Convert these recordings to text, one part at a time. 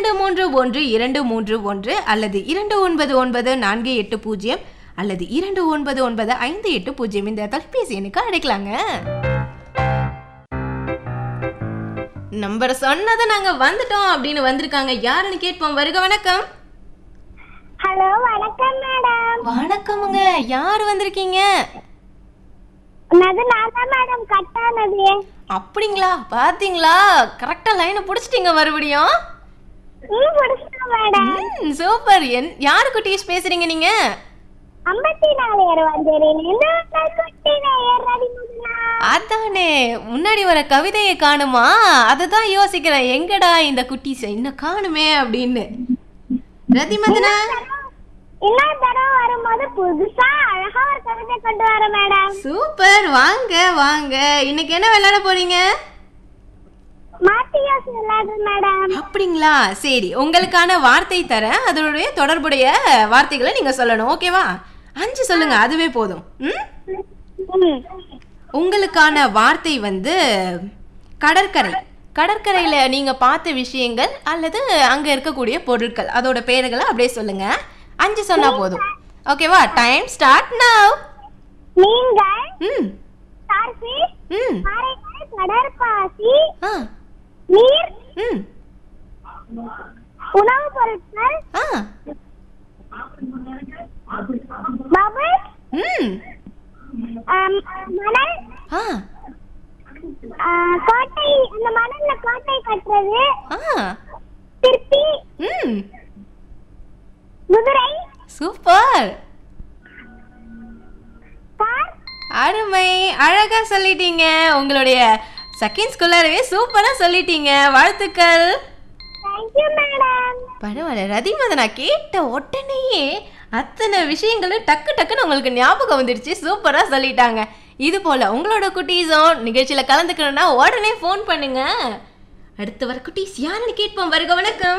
இரண்டு மூன்று ஒன்று இரண்டு மூன்று ஒன்று அல்லது இரண்டு ஒன்பது ஒன்பது நான்கு எட்டு பூஜ்ஜியம் அல்லது இரண்டு ஒன்பது ஒன்பது ஐந்து எட்டு பூஜ்ஜியம் இந்த தொலைபேசி எண்ணுக்கு அழைக்கலாங்க நம்பர் சொன்னதை நாங்க வந்துட்டோம் அப்படின்னு வந்திருக்காங்க யாருன்னு கேட்போம் வருக வணக்கம் ஹலோ வணக்கம் மேடம் வணக்கமுங்க யார் வந்திருக்கீங்க அது நான் தான் மேடம் கட்டானது அப்படிங்களா பாத்தீங்களா கரெக்டா லைனை புடிச்சிட்டீங்க மறுபடியும் ம் பிடிச்சிட்டோம் மேடம் ம், சூப்பர் என் யாரு குட்டீஸ் பேசுறீங்க நீங்க ஐம்பத்தி நாலு வந்துடுறேன் இன்னொரு குட்டி நேயர் ரவி முதலா அதானே முன்னாடி வர கவிதையை காணுமா அதை தான் யோசிக்கிறேன் எங்கடா இந்த குட்டீஸ் இன்னும் காணுமே அப்படின்னு ரதிமதனா இன்னொரு தடவை வரும்போது புதுசா அழகா ஒரு கவிதை கொண்டு வர மேடம் சூப்பர் வாங்க வாங்க இன்னைக்கு என்ன விளையாட போறீங்க மாத்தி யோசிக்கலாது மேடம் அப்படிங்களா சரி உங்களுக்கான வார்த்தை தரேன் அதனுடைய தொடர்புடைய வார்த்தைகளை நீங்க சொல்லணும் ஓகேவா அஞ்சு சொல்லுங்க அதுவே போதும் ம் ம் உங்களுக்கான வார்த்தை வந்து கடற்கரை கடற்கரையில் நீங்கள் பார்த்த விஷயங்கள் அல்லது அங்கே இருக்கக்கூடிய பொருட்கள் அதோட பேர்களை அப்படியே சொல்லுங்க அஞ்சு சொன்னா போதும் ஓகேவா டைம் ஸ்டார்ட் நவ் நீங்கள் ம் ஸ்டார்ஃபிஷ் ம் பாறைகள் கடற்பாசி ஆ நீர் ம் உணவுப் பொருட்கள் ஆ பபிள்ஸ் ம் மணல் ஆ ஆ, கோட்டை அந்த மணல்ல கோட்டை கட்டுறது ஆ திருப்பி ம் குதிரை சூப்பர் கார் அருமை அழகா சொல்லிட்டீங்க உங்களுடைய செகண்ட் ஸ்கூல்லவே சூப்பரா சொல்லிட்டீங்க வாழ்த்துக்கள் தேங்க்யூ மேடம் பரவாயில்ல ரதிமத நான் கேட்ட உடனேயே அத்தனை விஷயங்களும் டக்கு டக்குன்னு உங்களுக்கு ஞாபகம் வந்துடுச்சு சூப்பராக சொல்லிட்டாங்க இது போல் உங்களோட குட்டீஸும் நிகழ்ச்சியில் கலந்துக்கணும்னா உடனே ஃபோன் பண்ணுங்க அடுத்து வர குட்டீஸ் யாருன்னு கேட்போம் வருக வணக்கம்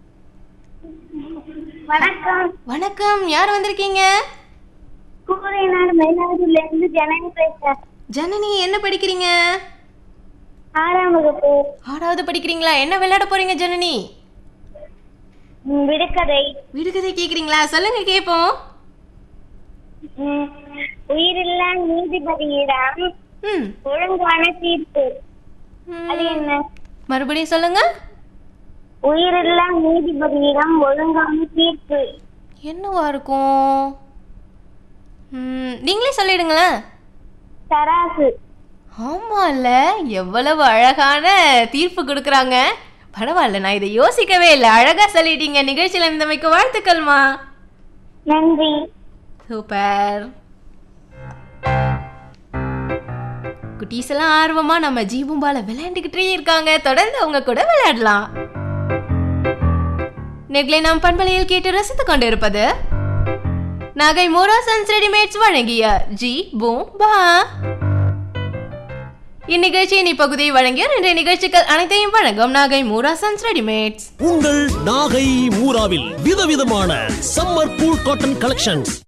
வணக்கம் வணக்கம் யார் வந்திருக்கீங்க கூரைநாடு மயிலாடுதுறையில இருந்து ஜனனி பேசுறேன் ஜனனி என்ன படிக்கிறீங்க ஆறாம் வகுப்பு ஆறாவது படிக்கிறீங்களா என்ன விளையாட போறீங்க ஜனனி ம், விடுகதை விடுகதை கேட்குறீங்களா சொல்லுங்க கேட்போம் ம், உயிரில்லா நீதிபதியிடம் ம் ஒழுங்கான தீர்ப்பு அது ம். என்ன மறுபடியும் சொல்லுங்க உயிரில்லா நீதிபதியிடம் ஒழுங்கான தீர்ப்பு என்னவா இருக்கும் ம், நீங்களே சொல்லிடுங்களேன் தராசு ஆமால்ல எவ்வளவு அழகான தீர்ப்பு கொடுக்குறாங்க பரவாயில்ல நான் இதை யோசிக்கவே இல்லை அழகா சொல்லிட்டீங்க நிகழ்ச்சியில் இருந்தமைக்கு வாழ்த்துக்கள்மா நன்றி சூப்பர் குட்டீஸ் எல்லாம் ஆர்வமா நம்ம ஜீபும்பால விளையாண்டுக்கிட்டே இருக்காங்க தொடர்ந்து அவங்க கூட விளையாடலாம் நெக்லை நாம் பண்பலையில் கேட்டு ரசித்துக் கொண்டிருப்பது நகை மோரா சன்ஸ் ரெடிமேட்ஸ் வழங்கிய ஜி பூம் பா இந்நிகழ்ச்சியின் இப்பகுதியை வழங்கிய இன்றைய நிகழ்ச்சிகள் அனைத்தையும் வழங்கும் நாகை மூரா சன்ஸ் ரெடிமேட்ஸ் உங்கள் நாகை மூராவில் விதவிதமான சம்மர் கூல் காட்டன் கலெக்ஷன்ஸ்